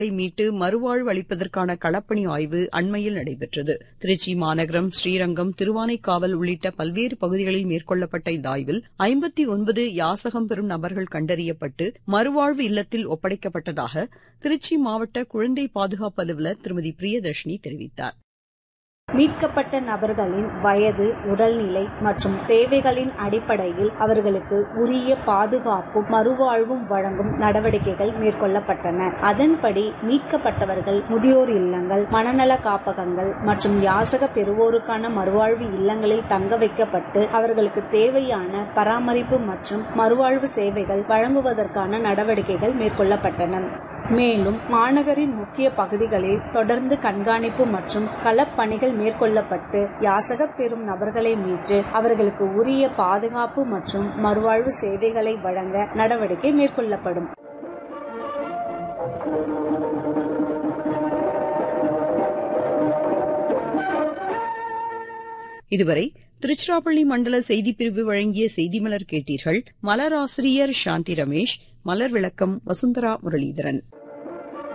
மீட்டு மறுவாழ்வு அளிப்பதற்கான களப்பணி ஆய்வு அண்மையில் நடைபெற்றது திருச்சி மாநகரம் ஸ்ரீரங்கம் திருவானைக்காவல் உள்ளிட்ட பல்வேறு பகுதிகளில் மேற்கொள்ளப்பட்ட இந்த ஆய்வில் ஐம்பத்தி ஒன்பது யாசகம் பெறும் நபர்கள் கண்டறியப்பட்டு மறுவாழ்வு இல்லத்தில் ஒப்படைக்கப்பட்டதாக திருச்சி மாவட்ட குழந்தை பாதுகாப்பு அலுவலர் திருமதி பிரியதர்ஷினி தெரிவித்தார் மீட்கப்பட்ட நபர்களின் வயது உடல்நிலை மற்றும் தேவைகளின் அடிப்படையில் அவர்களுக்கு உரிய பாதுகாப்பும் மறுவாழ்வும் வழங்கும் நடவடிக்கைகள் மேற்கொள்ளப்பட்டன அதன்படி மீட்கப்பட்டவர்கள் முதியோர் இல்லங்கள் மனநல காப்பகங்கள் மற்றும் யாசக பெறுவோருக்கான மறுவாழ்வு இல்லங்களில் தங்க வைக்கப்பட்டு அவர்களுக்கு தேவையான பராமரிப்பு மற்றும் மறுவாழ்வு சேவைகள் வழங்குவதற்கான நடவடிக்கைகள் மேற்கொள்ளப்பட்டன மேலும் மாநகரின் முக்கிய பகுதிகளில் தொடர்ந்து கண்காணிப்பு மற்றும் களப்பணிகள் மேற்கொள்ளப்பட்டு யாசக பெறும் நபர்களை மீட்டு அவர்களுக்கு உரிய பாதுகாப்பு மற்றும் மறுவாழ்வு சேவைகளை வழங்க நடவடிக்கை மேற்கொள்ளப்படும் இதுவரை திருச்சிராப்பள்ளி மண்டல செய்திப்பிரிவு வழங்கிய செய்திமலர் கேட்டீர்கள் மலராசிரியர் சாந்தி ரமேஷ் மலர் விளக்கம் வசுந்தரா முரளிதரன்